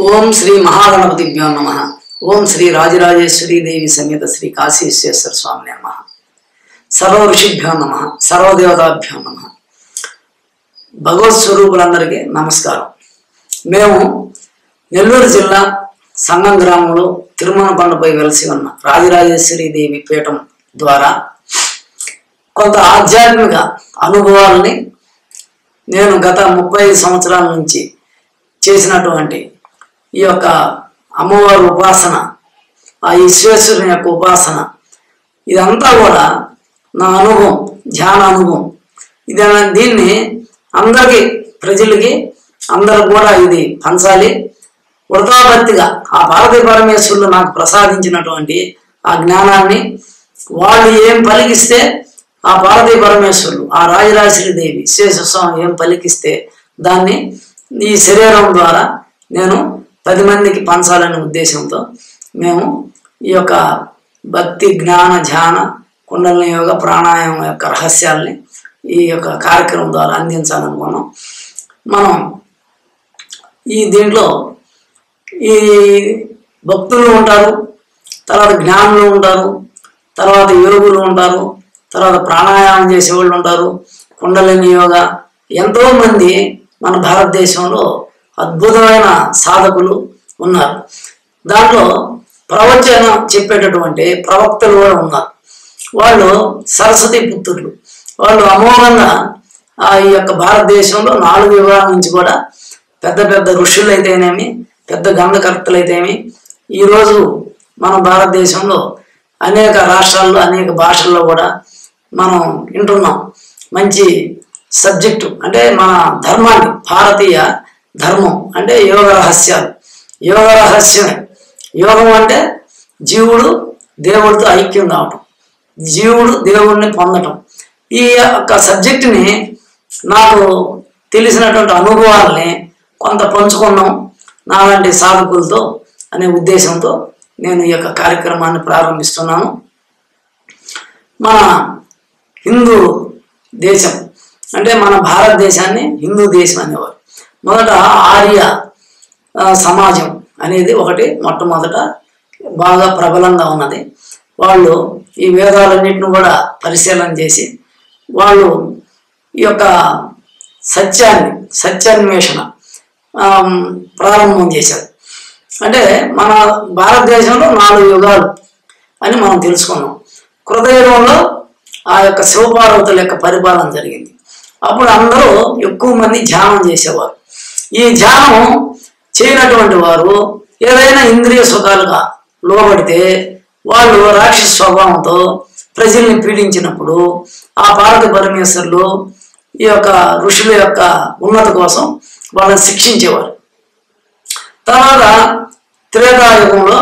ఓం శ్రీ మహాగణపతిభ్యో నమ ఓం శ్రీ రాజరాజేశ్వరీ దేవి సమేత శ్రీ కాశీ విశ్వేశ్వర స్వామి నమ సర్వ ఋషిభ్యో నమ సర్వదేవతాభ్యో నమ భగవత్ స్వరూపులందరికీ నమస్కారం మేము నెల్లూరు జిల్లా సంగం గ్రామంలో తిరుమల కొండపై వెలసి ఉన్న రాజరాజేశ్వరి దేవి పీఠం ద్వారా కొంత ఆధ్యాత్మిక అనుభవాలని నేను గత ముప్పై సంవత్సరాల నుంచి చేసినటువంటి ఈ యొక్క అమ్మవారి ఉపాసన ఆ ఈశ్వేశ్వరుని యొక్క ఉపాసన ఇదంతా కూడా నా అనుభవం ధ్యాన అనుభవం ఇది దీన్ని అందరికీ ప్రజలకి అందరూ కూడా ఇది పంచాలి వృతాభక్తిగా ఆ పార్వతీ పరమేశ్వరులు నాకు ప్రసాదించినటువంటి ఆ జ్ఞానాన్ని వాళ్ళు ఏం పలికిస్తే ఆ పార్వతీ పరమేశ్వరులు ఆ రాజరాజశ్రీ దేవి విశ్వేశ్వస్వామి ఏం పలికిస్తే దాన్ని ఈ శరీరం ద్వారా నేను పది మందికి పంచాలనే ఉద్దేశంతో మేము ఈ యొక్క భక్తి జ్ఞాన ధ్యాన కుండలిని యోగ ప్రాణాయామం యొక్క రహస్యాల్ని ఈ యొక్క కార్యక్రమం ద్వారా అందించాలనుకున్నాం మనం ఈ దీంట్లో ఈ భక్తులు ఉంటారు తర్వాత జ్ఞానులు ఉంటారు తర్వాత యోగులు ఉంటారు తర్వాత ప్రాణాయామం చేసేవాళ్ళు ఉంటారు కుండలిని యోగ ఎంతో మంది మన భారతదేశంలో అద్భుతమైన సాధకులు ఉన్నారు దాంట్లో ప్రవచనం చెప్పేటటువంటి ప్రవక్తలు కూడా ఉన్నారు వాళ్ళు సరస్వతి పుత్రులు వాళ్ళు అమోఘంగా ఆ ఈ యొక్క భారతదేశంలో నాలుగు యుగాల నుంచి కూడా పెద్ద పెద్ద ఋషులు అయితేనేమి పెద్ద గంధకర్తలు అయితేమి ఈరోజు మన భారతదేశంలో అనేక రాష్ట్రాల్లో అనేక భాషల్లో కూడా మనం వింటున్నాం మంచి సబ్జెక్టు అంటే మన ధర్మాన్ని భారతీయ ధర్మం అంటే యోగ రహస్యాలు యోగ రహస్యమే యోగం అంటే జీవుడు దేవుడితో ఐక్యం కావటం జీవుడు దేవుడిని పొందటం ఈ యొక్క సబ్జెక్టుని నాకు తెలిసినటువంటి అనుభవాల్ని కొంత పంచుకున్నాం నాలాంటి సాధకులతో అనే ఉద్దేశంతో నేను ఈ యొక్క కార్యక్రమాన్ని ప్రారంభిస్తున్నాను మన హిందూ దేశం అంటే మన భారతదేశాన్ని హిందూ దేశం అనేవారు మొదట ఆర్య ఆ, సమాజం అనేది ఒకటి మొట్టమొదట బాగా ప్రబలంగా ఉన్నది వాళ్ళు ఈ వేదాలన్నింటిని కూడా పరిశీలన చేసి వాళ్ళు ఈ యొక్క సత్యాన్ని సత్యాన్వేషణ ఆమ్, ప్రారంభం చేశారు అంటే మన భారతదేశంలో నాలుగు యుగాలు అని మనం తెలుసుకున్నాం కృతయుగంలో ఆ యొక్క శివపార్వతుల యొక్క పరిపాలన జరిగింది అప్పుడు అందరూ ఎక్కువ మంది ధ్యానం చేసేవారు ఈ ధ్యానం చేయనటువంటి వారు ఏదైనా ఇంద్రియ సుఖాలుగా లోబడితే వాళ్ళు రాక్షస స్వభావంతో ప్రజల్ని పీడించినప్పుడు ఆ పార్వతి పరమేశ్వరులు ఈ యొక్క ఋషుల యొక్క ఉన్నతి కోసం వాళ్ళని శిక్షించేవారు తర్వాత త్రేతాయుగంలో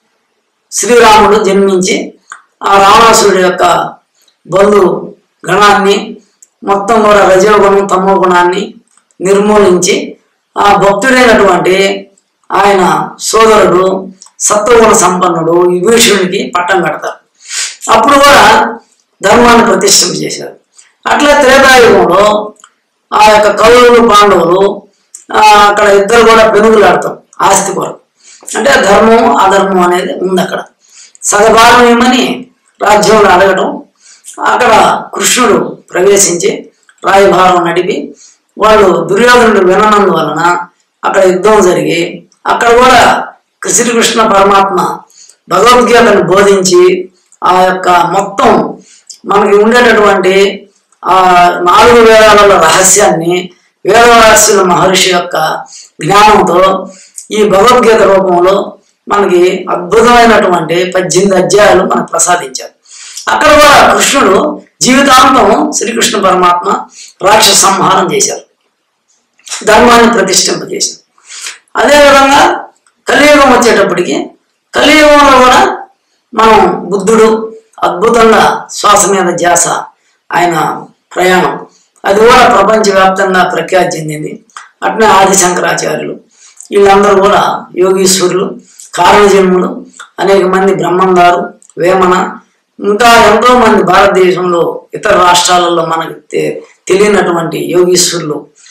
శ్రీరాముడు జన్మించి ఆ రావణాసురుడి యొక్క బంధు గణాన్ని మొత్తం కూడా రజోగుణం తమో గుణాన్ని నిర్మూలించి ఆ భక్తుడైనటువంటి ఆయన సోదరుడు సత్వగుణ సంపన్నుడు విభీషణుడికి పట్టం కడతారు అప్పుడు కూడా ధర్మాన్ని ప్రతిష్ఠింప చేశారు అట్లా త్రేతాయుగంలో ఆ యొక్క కౌరవులు పాండవులు ఆ, అక్కడ ఇద్దరు కూడా పెనుగులాడతాం ఆస్తి కొరకు అంటే ధర్మం అధర్మం అనేది ఉంది అక్కడ సగభాగం ఏమని రాజ్యంలో అడగడం అక్కడ కృష్ణుడు ప్రవేశించి రాయభారం నడిపి వాళ్ళు దుర్యోధనుడు విననందు వలన అక్కడ యుద్ధం జరిగి అక్కడ కూడా శ్రీకృష్ణ పరమాత్మ భగవద్గీతను బోధించి ఆ యొక్క మొత్తం మనకి ఉండేటటువంటి ఆ నాలుగు వేదాల రహస్యాన్ని వేదవాసుల మహర్షి యొక్క జ్ఞానంతో ఈ భగవద్గీత రూపంలో మనకి అద్భుతమైనటువంటి పద్దెనిమిది అధ్యాయాలు మనకు ప్రసాదించారు అక్కడ కూడా కృష్ణుడు జీవితాంతం శ్రీకృష్ణ పరమాత్మ రాక్షస సంహారం చేశారు ధర్మాన్ని ప్రతిష్ఠింపజేశారు అదేవిధంగా కలియుగం వచ్చేటప్పటికి కలియుగంలో కూడా మనం బుద్ధుడు అద్భుతంగా శ్వాస మీద ధ్యాస ఆయన ప్రయాణం అది కూడా ప్రపంచవ్యాప్తంగా ప్రఖ్యాతి చెందింది అట్నే ఆది శంకరాచార్యులు వీళ్ళందరూ కూడా యోగీశ్వరులు కారణజన్ములు అనేక మంది బ్రహ్మంగారు వేమన ఇంకా ఎంతో మంది భారతదేశంలో ఇతర రాష్ట్రాలలో మనకు తె- తెలియనటువంటి యోగీశ్వరులు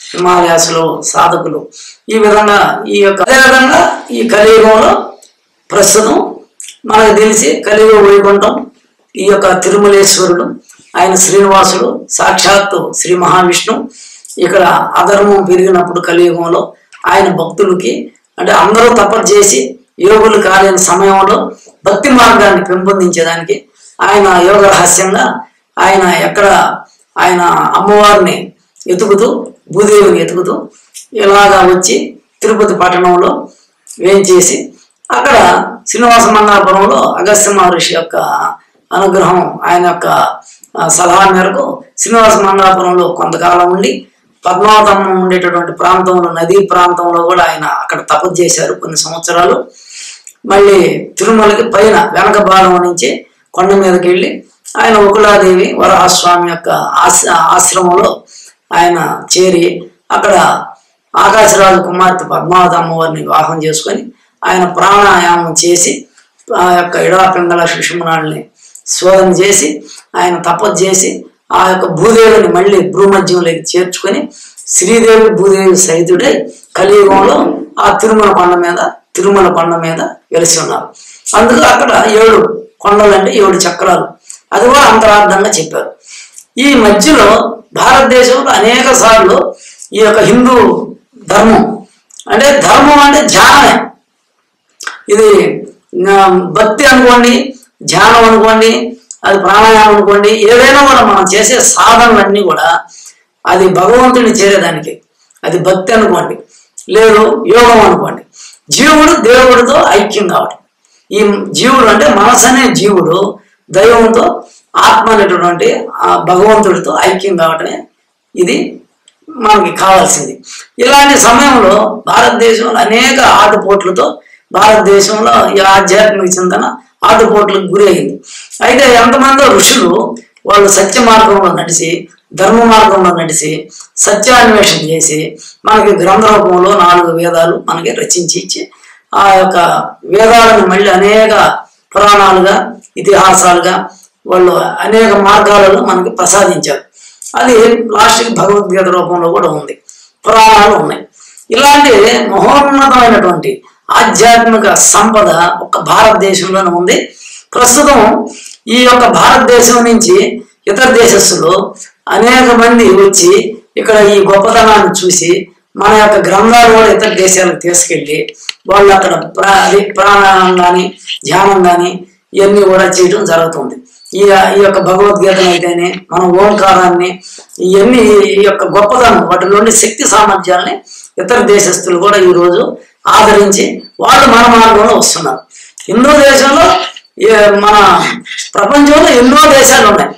హిమాలయాసులు సాధకులు ఈ విధంగా ఈ యొక్క అదేవిధంగా ఈ కలియుగంలో ప్రస్తుతం మనకు తెలిసి కలియుగ వైకుంఠం ఈ యొక్క తిరుమలేశ్వరుడు ఆయన శ్రీనివాసుడు సాక్షాత్తు శ్రీ మహావిష్ణు ఇక్కడ అధర్మం పెరిగినప్పుడు కలియుగంలో ఆయన భక్తులకి అంటే అందరూ తపస్సు చేసి యోగులు కాలేని సమయంలో భక్తి మార్గాన్ని పెంపొందించేదానికి ఆయన యోగ రహస్యంగా ఆయన ఎక్కడ ఆయన అమ్మవారిని ఎతుకుతూ భూదేవిని ఎతుకుతూ ఇలాగా వచ్చి తిరుపతి పట్టణంలో వేంచేసి అక్కడ శ్రీనివాస మంగాపురంలో అగస్త్య మహర్షి యొక్క అనుగ్రహం ఆయన యొక్క ఆ, సలహా మేరకు శ్రీనివాస మంగాపురంలో కొంతకాలం ఉండి పద్మావతమ్మ ఉండేటటువంటి ప్రాంతంలో నదీ ప్రాంతంలో కూడా ఆయన అక్కడ తపస్సు చేశారు కొన్ని సంవత్సరాలు మళ్ళీ తిరుమలకి పైన వెనక భాగం నుంచి కొండ మీదకి వెళ్ళి ఆయన ఉకులాదేవి వరహాస్వామి యొక్క ఆశ ఆశ్రమంలో ఆయన చేరి అక్కడ ఆకాశరాజు కుమార్తె పద్మావతి అమ్మవారిని వివాహం చేసుకొని ఆయన ప్రాణాయామం చేసి ఆ యొక్క ఇడా పింగళ సుషుమనాల్ని శోధన చేసి ఆయన తపస్సు చేసి ఆ యొక్క భూదేవిని మళ్ళీ భూమధ్యంలోకి చేర్చుకొని శ్రీదేవి భూదేవి సహితుడై కలియుగంలో ఆ తిరుమల కొండ మీద తిరుమల కొండ మీద వెలిసి ఉన్నారు అందుకు అక్కడ ఏడు కొండలు అంటే ఏడు చక్రాలు అది కూడా అంతరార్థంగా చెప్పారు ఈ మధ్యలో భారతదేశంలో అనేక సార్లు ఈ యొక్క హిందూ ధర్మం అంటే ధర్మం అంటే ధ్యానమే ఇది ఆ, భక్తి అనుకోండి ధ్యానం అనుకోండి అది ప్రాణాయామం అనుకోండి ఏదైనా కూడా మనం చేసే సాధనలన్నీ కూడా అది భగవంతుడిని చేరేదానికి అది భక్తి అనుకోండి లేదు యోగం అనుకోండి జీవుడు దేవుడితో ఐక్యం కావడం ఈ జీవుడు అంటే మనసు అనే జీవుడు దైవంతో ఆత్మ అనేటటువంటి ఆ భగవంతుడితో ఐక్యం కావటమే ఇది మనకి కావాల్సింది ఇలాంటి సమయంలో భారతదేశంలో అనేక ఆటుపోట్లతో భారతదేశంలో ఈ ఆధ్యాత్మిక చింతన ఆటుపోట్లకు గురి అయింది అయితే ఎంతమందో ఋషులు వాళ్ళు సత్య మార్గంలో నడిచి ధర్మ మార్గంలో నడిచి సత్యాన్వేషణ చేసి మనకి గ్రంథ రూపంలో నాలుగు వేదాలు మనకి రచించి ఇచ్చి ఆ యొక్క వేదాలను మళ్ళీ అనేక పురాణాలుగా ఇతిహాసాలుగా వాళ్ళు అనేక మార్గాలలో మనకి ప్రసాదించారు అది లాస్ట్కి భగవద్గీత రూపంలో కూడా ఉంది పురాణాలు ఉన్నాయి ఇలాంటి మహోన్నతమైనటువంటి ఆధ్యాత్మిక సంపద ఒక భారతదేశంలోనే ఉంది ప్రస్తుతం ఈ యొక్క భారతదేశం నుంచి ఇతర దేశస్తులు అనేక మంది వచ్చి ఇక్కడ ఈ గొప్పతనాన్ని చూసి మన యొక్క గ్రంథాలు కూడా ఇతర దేశాలకు తీసుకెళ్ళి వాళ్ళు అక్కడ ప్రా అది ప్రాణాయామం కానీ ధ్యానం కానీ ఇవన్నీ కూడా చేయడం జరుగుతుంది ఈ ఈ యొక్క భగవద్గీత అయితేనే మన ఓంకారాన్ని ఇవన్నీ ఈ యొక్క గొప్పతనం వాటి నుండి శక్తి సామర్థ్యాలని ఇతర దేశస్తులు కూడా ఈరోజు ఆదరించి వాళ్ళు మన మార్గంలో వస్తున్నారు హిందూ దేశంలో ఏ- మన ప్రపంచంలో ఎన్నో దేశాలు ఉన్నాయి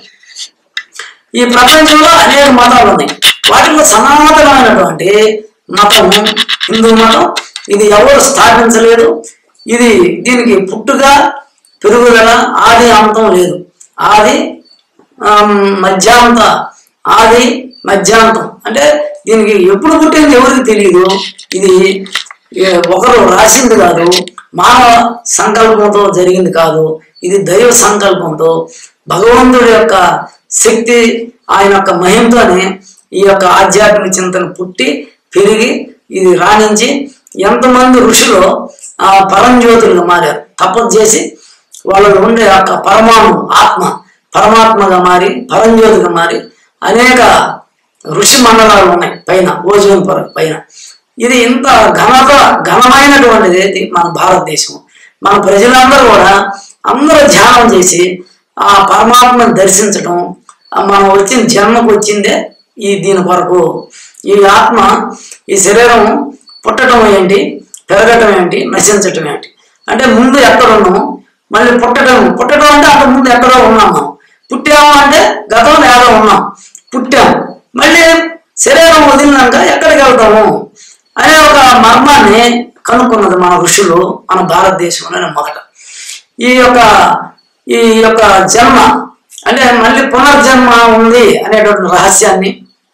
ఈ ప్రపంచంలో అనేక మతాలు ఉన్నాయి వాటిలో సనాతనమైనటువంటి మతం హిందూ మతం ఇది ఎవరు స్థాపించలేదు ఇది దీనికి పుట్టుక పెరుగుదల ఆది అంతం లేదు ఆది ఆమ్, మధ్యాంత ఆది మధ్యాంతం అంటే దీనికి ఎప్పుడు పుట్టింది ఎవరికి తెలియదు ఇది ఏ, ఒకరు రాసింది కాదు మానవ సంకల్పంతో జరిగింది కాదు ఇది దైవ సంకల్పంతో భగవంతుడి యొక్క శక్తి ఆయన యొక్క మహిమతోనే ఈ యొక్క ఆధ్యాత్మిక చింతన పుట్టి పెరిగి ఇది రాణించి ఎంతమంది ఋషులు ఆ పరంజ్యోతులుగా మారారు తపస్సు చేసి వాళ్ళలో ఉండే ఆ యొక్క పరమాణు ఆత్మ పరమాత్మగా మారి పరంజ్యోతిగా మారి అనేక ఋషి మండలాలు ఉన్నాయి పైన ఓజోన్ పొర పైన ఇది ఇంత ఘనత ఘనమైనటువంటిది ఇది మన భారతదేశం మన ప్రజలందరూ కూడా అందరూ ధ్యానం చేసి ఆ పరమాత్మను దర్శించడం ఆ మనం వచ్చిన జన్మకు వచ్చిందే ఈ దీని కొరకు ఈ ఆత్మ ఈ శరీరం పుట్టడం ఏంటి పెరగటం ఏంటి నశించటం ఏంటి అంటే ముందు ఎక్కడ ఉన్నాము మళ్ళీ పుట్టడం పుట్టడం అంటే అంత ముందు ఎక్కడో ఉన్నాం మనం పుట్టాము అంటే గతంలో ఏదో ఉన్నాం పుట్టాము మళ్ళీ శరీరం వదిలినాక ఎక్కడికి వెళ్తాము అనే ఒక మర్మాన్ని కనుక్కున్నది మన ఋషులు మన భారతదేశంలోనే మొదట ఈ యొక్క ఈ యొక్క జన్మ అంటే మళ్ళీ పునర్జన్మ ఉంది అనేటువంటి రహస్యాన్ని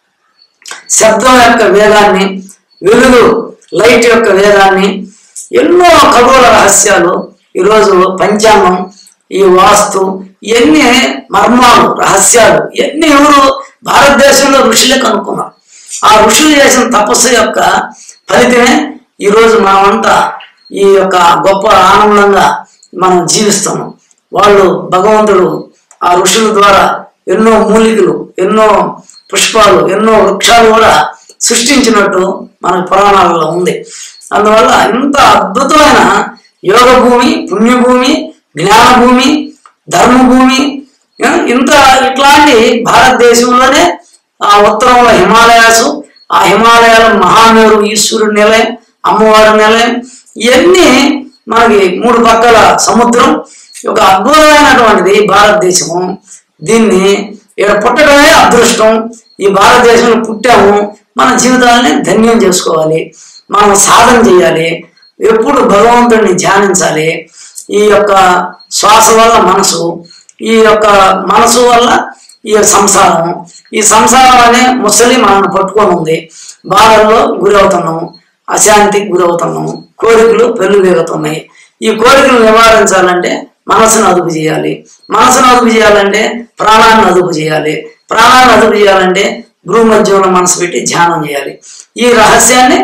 శబ్దం యొక్క వేగాన్ని వెలుగు లైట్ యొక్క వేగాన్ని ఎన్నో ఖగోళ రహస్యాలు ఈరోజు పంచాంగం ఈ వాస్తు ఇవన్నీ మర్మాలు రహస్యాలు ఇవన్నీ ఎవరు భారతదేశంలో ఋషులే కనుక్కున్నారు ఆ ఋషులు చేసిన తపస్సు యొక్క ఫలితమే ఈరోజు మనమంతా ఈ యొక్క గొప్ప ఆనందంగా మనం జీవిస్తున్నాం వాళ్ళు భగవంతుడు ఆ ఋషుల ద్వారా ఎన్నో మూలికలు ఎన్నో పుష్పాలు ఎన్నో వృక్షాలు కూడా సృష్టించినట్టు మన పురాణాలలో ఉంది అందువల్ల ఇంత అద్భుతమైన యోగ భూమి పుణ్యభూమి జ్ఞానభూమి ధర్మభూమి ఆ, ఇంత ఇట్లాంటి భారతదేశంలోనే ఆ ఉత్తరంలో హిమాలయాసు ఆ హిమాలయాల మహామేరు ఈశ్వరుడి నిలయం అమ్మవారి నిలయం ఇవన్నీ మనకి మూడు పక్కల సముద్రం ఒక అద్భుతమైనటువంటిది భారతదేశము దీన్ని ఇక్కడ పుట్టడమే అదృష్టం ఈ భారతదేశంలో పుట్టాము మన జీవితాలని ధన్యం చేసుకోవాలి మనం సాధన చేయాలి ఎప్పుడు భగవంతుడిని ధ్యానించాలి ఈ యొక్క శ్వాస వల్ల మనసు ఈ యొక్క మనసు వల్ల ఈ సంసారం ఈ సంసారం అనే ముసలి మనల్ని పట్టుకొని ఉంది బాధల్లో గురవుతున్నాము అశాంతికి గురవుతున్నాము కోరికలు పెళ్ళివేగుతున్నాయి ఈ కోరికలు నివారించాలంటే మనసును అదుపు చేయాలి మనసును అదుపు చేయాలంటే ప్రాణాన్ని అదుపు చేయాలి ప్రాణాన్ని అదుపు చేయాలంటే గృహ మధ్యంలో మనసు పెట్టి ధ్యానం చేయాలి ఈ రహస్యాన్ని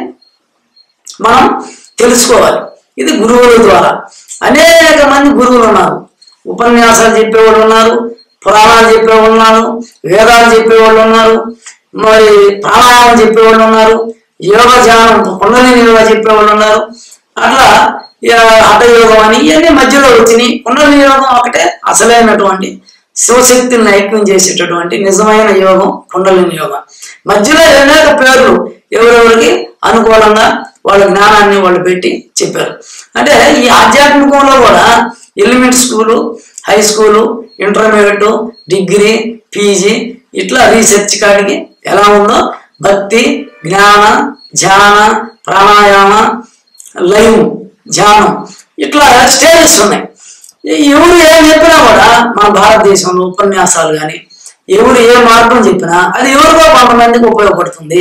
మనం తెలుసుకోవాలి ఇది గురువుల ద్వారా అనేక మంది గురువులు ఉన్నారు ఉపన్యాసాలు చెప్పేవాళ్ళు ఉన్నారు పురాణాలు చెప్పేవాళ్ళు ఉన్నారు వేదాలు చెప్పేవాళ్ళు ఉన్నారు మరి ప్రాణాయామం చెప్పేవాళ్ళు ఉన్నారు యోగ ధ్యానం కుండలిని యోగా చెప్పేవాళ్ళు ఉన్నారు అట్లా ఇక హఠయోగం అని ఇవన్నీ మధ్యలో వచ్చినాయి కుండలిని యోగం ఒకటే అసలైనటువంటి శివశక్తిని ఐక్యం చేసేటటువంటి నిజమైన యోగం కుండలిని యోగం మధ్యలో అనేక పేర్లు ఎవరెవరికి అనుకూలంగా వాళ్ళ జ్ఞానాన్ని వాళ్ళు పెట్టి చెప్పారు అంటే ఈ ఆధ్యాత్మికంలో కూడా elementary school high school intermediate degree PG ఇట్లా రీసెర్చ్ కాడికి ఎలా ఉందో భక్తి జ్ఞాన ధ్యాన ప్రాణాయామ లైవ్ ధ్యానం ఇట్లా స్టేజెస్ ఉన్నాయి ఈ ఎవరు ఏం చెప్పినా కూడా మన భారతదేశంలో ఉపన్యాసాలు కానీ ఎవరు ఏ మార్గం చెప్పినా అది ఎవరికో కొంతమందికి ఉపయోగపడుతుంది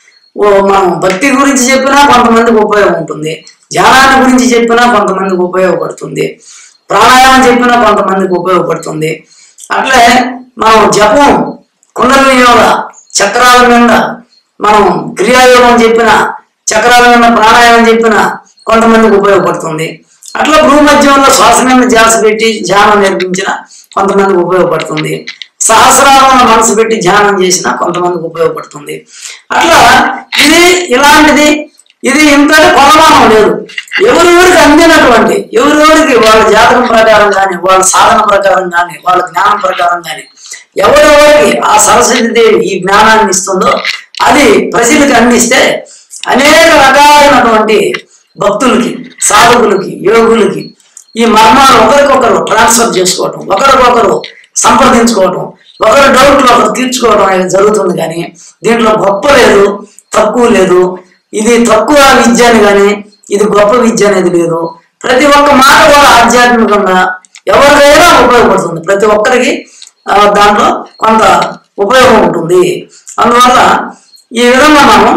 ఓ మనం భక్తి గురించి చెప్పినా కొంతమందికి ఉపయోగం ఉంటుంది ధ్యానాన్ని గురించి చెప్పినా కొంతమందికి ఉపయోగపడుతుంది ప్రాణాయామం చెప్పినా కొంతమందికి ఉపయోగపడుతుంది అట్లే మనం జపం కుండలిని యోగ చక్రాల మీద మనం క్రియాయోగం చెప్పిన చక్రాల మీద ప్రాణాయామం చెప్పిన కొంతమందికి ఉపయోగపడుతుంది అట్లా భూ మధ్యంలో శ్వాస మీద ధ్యాస పెట్టి ధ్యానం నేర్పించిన కొంతమందికి ఉపయోగపడుతుంది సహస్రాలను మనసు పెట్టి ధ్యానం చేసిన కొంతమందికి ఉపయోగపడుతుంది అట్లా ఇది ఇలాంటిది ఇది ఇంతటి కొలమానం లేదు ఎవరెవరికి అందినటువంటి ఎవరెవరికి వాళ్ళ జాతకం ప్రకారం కానీ వాళ్ళ సాధన ప్రకారం కానీ వాళ్ళ జ్ఞానం ప్రకారం కానీ ఎవరెవరికి ఆ సరస్వతి దేవి ఈ జ్ఞానాన్ని ఇస్తుందో అది ప్రజలకు అందిస్తే అనేక రకాలైనటువంటి భక్తులకి సాధకులకి యోగులకి ఈ మర్మాలు ఒకరికొకరు ట్రాన్స్ఫర్ చేసుకోవటం ఒకరికొకరు సంప్రదించుకోవటం ఒకరి డౌట్లు ఒకరు తీర్చుకోవడం అనేది జరుగుతుంది కానీ దీంట్లో గొప్ప లేదు తక్కువ లేదు ఇది తక్కువ విద్య అని కానీ ఇది గొప్ప విద్య అనేది లేదు ప్రతి ఒక్క మాట కూడా ఆధ్యాత్మికంగా ఎవరికైనా ఉపయోగపడుతుంది ప్రతి ఒక్కరికి ఆ, దాంట్లో కొంత ఉపయోగం ఉంటుంది అందువల్ల ఈ విధంగా మనం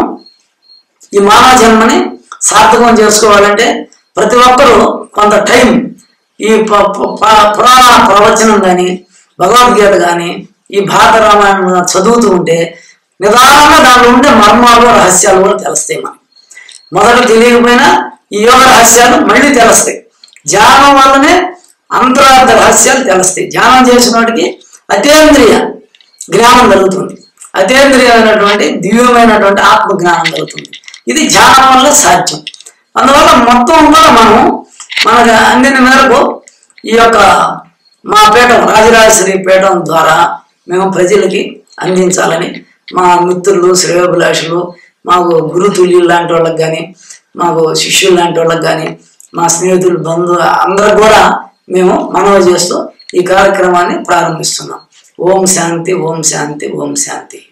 ఈ మానవ జన్మని సార్థకం చేసుకోవాలంటే ప్రతి ఒక్కరూ కొంత టైం ఈ ప- ప- ప- పురాణ ప్రవచనం కానీ భగవద్గీత కానీ ఈ భారత రామాయణం గాని చదువుతూ ఉంటే నిదానంగా దాంట్లో ఉండే మర్మాలు రహస్యాలు కూడా తెలుస్తాయి మనకి మొదట తెలియకపోయినా ఈ యోగ రహస్యాలు మళ్ళీ తెలుస్తాయి ధ్యానం వల్లనే అంతరార్థ రహస్యాలు తెలుస్తాయి ధ్యానం చేసిన వాడికి అతేంద్రియ జ్ఞానం కలుగుతుంది అతేంద్రియమైనటువంటి దివ్యమైనటువంటి ఆత్మ జ్ఞానం కలుగుతుంది ఇది ధ్యానం వల్ల సాధ్యం అందువల్ల మొత్తం కూడా మనం మనకు అందిన మేరకు ఈ యొక్క మా పీఠం రాజరాజేశ్వరి పీఠం ద్వారా మేము ప్రజలకి అందించాలని మా మిత్రులు శ్రేయోభిలాషులు మాకు గురుతుల్యులు లాంటి వాళ్ళకి కానీ మాకు శిష్యులు లాంటి వాళ్ళకి కానీ మా స్నేహితులు బంధువు అందరూ కూడా మేము మనవి చేస్తూ ఈ కార్యక్రమాన్ని ప్రారంభిస్తున్నాం ఓం శాంతి ఓం శాంతి ఓం శాంతి